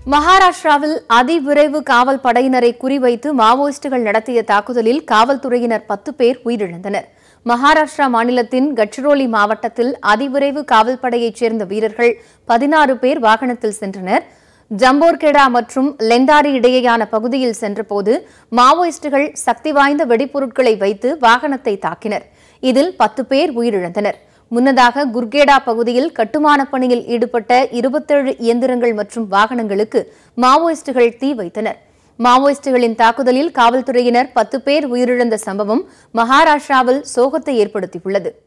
மகாராஷ்டிராவில் அதிவிரைவு காவல் படையினரை குறிவைத்து மாவோயிஸ்டுகள் நடத்திய தாக்குதலில் காவல்துறையினர் பத்து பேர் உயிரிழந்தனர் மகாராஷ்டிரா மாநிலத்தின் கட்சிரோலி மாவட்டத்தில் அதிவிரைவு காவல் படையைச் சேர்ந்த வீரர்கள் பதினாறு பேர் வாகனத்தில் சென்றனர் ஜம்போர்கெடா மற்றும் லெண்டாரி இடையேயான பகுதியில் சென்றபோது மாவோயிஸ்டுகள் சக்தி வாய்ந்த வெடிப்பொருட்களை வைத்து வாகனத்தை தாக்கினர் இதில் பத்து பேர் உயிரிழந்தனர் முன்னதாக குர்கேடா பகுதியில் கட்டுமானப் பணியில் ஈடுபட்ட இருபத்தேழு இயந்திரங்கள் மற்றும் வாகனங்களுக்கு மாவோயிஸ்டுகள் தீ வைத்தனர் மாவோயிஸ்டுகளின் தாக்குதலில் காவல்துறையினர் பத்து பேர் உயிரிழந்த சம்பவம் மகாராஷ்டிராவில் சோகத்தை ஏற்படுத்தியுள்ளது